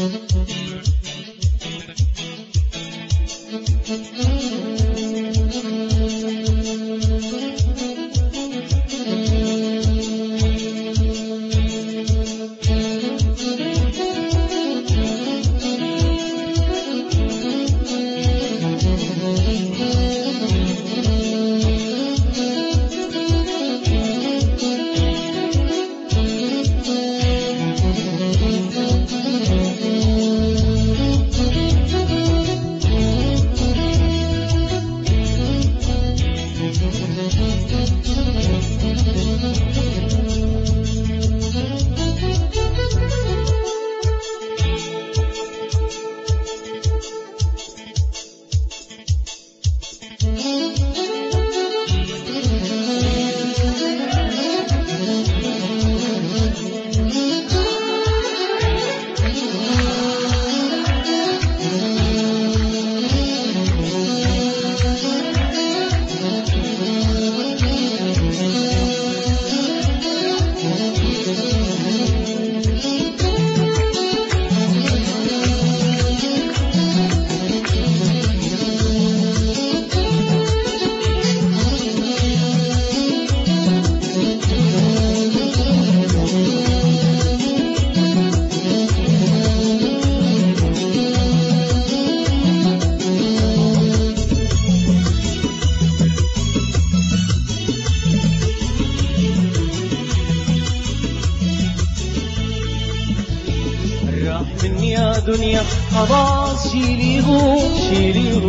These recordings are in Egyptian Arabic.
راح مني يا دنيا خلاص شيليه شيليه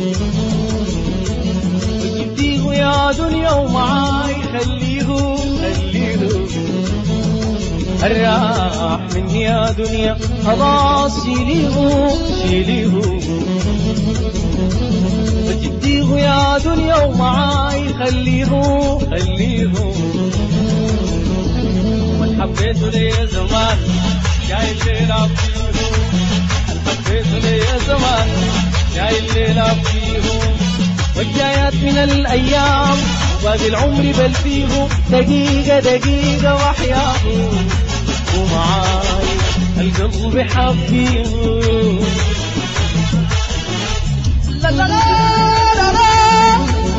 وجبتيه يا دنيا ومعاي خليه خليه راح مني يا دنيا خلاص شيليه شيليه وجبتيه يا دنيا ومعاي خليه خليه من حبيته ليا زمان جاي الليلة فيه حبيته ليا زمان جاي الليلة فيه والجايات من الأيام وباقي العمر بل فيه دقيقة دقيقة وحياه ومعاي القلب حبيه لا لا لا لا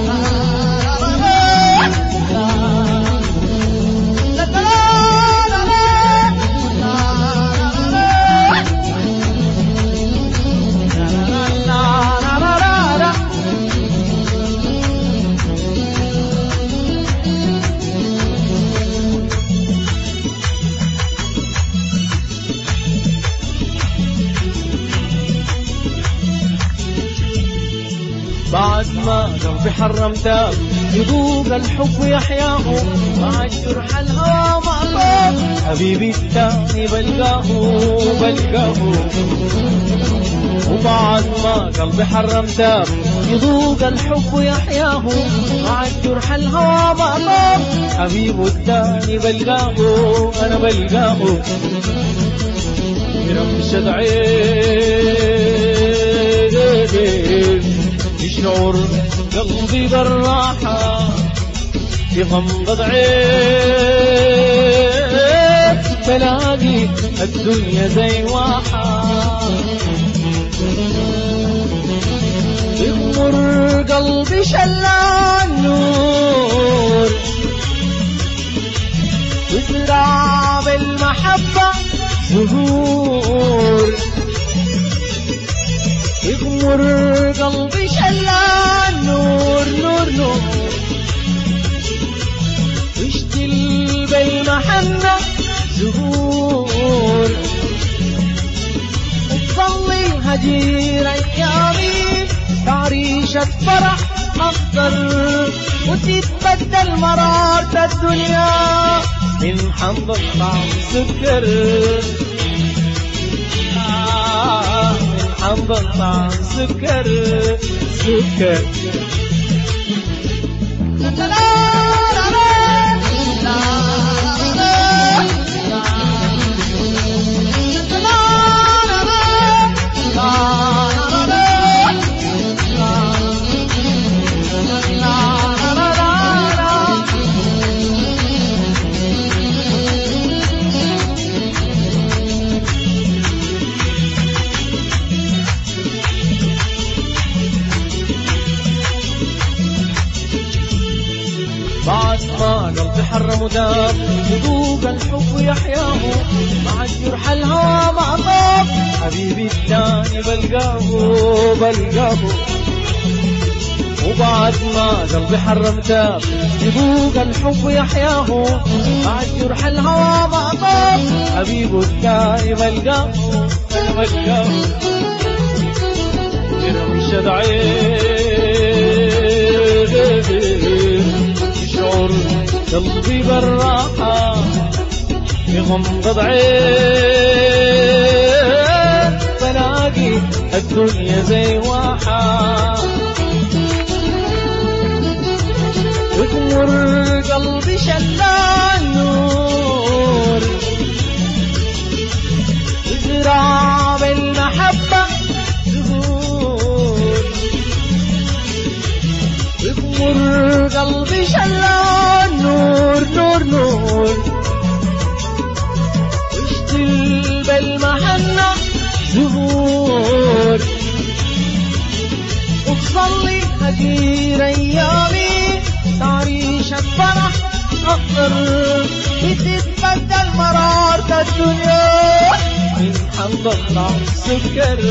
بعد ما قلبي حرمته يذوق الحب يحياه مع الجرح الهوى معطوب حبيبي الثاني بلقاه بلقاه وبعد ما قلبي حرمته يذوق الحب يحياه مع الجرح الهوى معطوب حبيبه الثاني بلقاه انا بلقاه برمشة عين يشعر قلبي بالراحة في غمضة عين تلاقي الدنيا زي واحة يغمر قلبي شلان نور وزرع بالمحبة زهور يغمر قلبي شلان نور نور نور واشتل بالمحنة زهور وتظلي هجير ايامي تعريشة فرح اخضر وتتبدل مرارة الدنيا من حمض طعم سكر آه من حمض طعم سكر سكر وداب يذوق الحب يحياه مع الجرح الهوى ما طاب حبيبي الثاني بلقاه بلقاه وبعد ما قلبي حرمته يذوق الحب يحياه مع الجرح الهوى ما طاب حبيبه الثاني بلقاه انا بلقاه يرمشد عين يشعر قلبي بالراحة يغمض عين بلاقي الدنيا زي واحة وتمر قلبي شلال نور وزرع بالمحبة زهور وتمر قلبي شلال نور نور نور واشتل بالمحنة زهور وتصلي هدير أيامي تعريش الفرح أقدر بتتبدل مرارة الدنيا من حنطلع سكر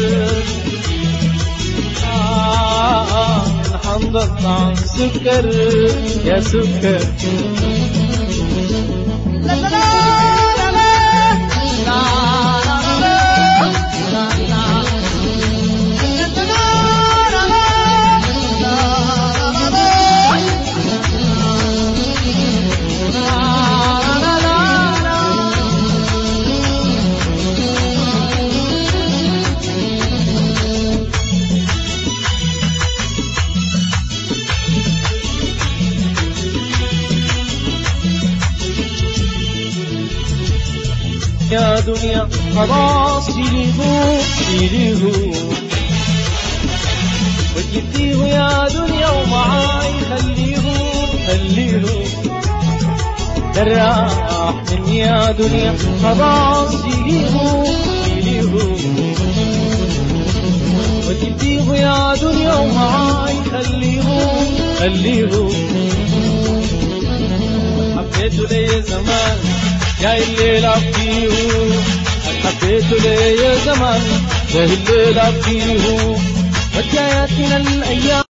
آه من حنطلع سكر يا سكر لا لا لا لا لا لا لا لا يا دنيا خلاص شيليه شيليه وجديه يا دنيا ومعاي خليه خليه دراح من يا دنيا خلاص شيليه شيليه وجديه يا دنيا ومعاي خليه خليه حبيته لي زمان جاي الليلة فيه حبيته لي زمان جاي الليلة فيه وجايتنا الأيام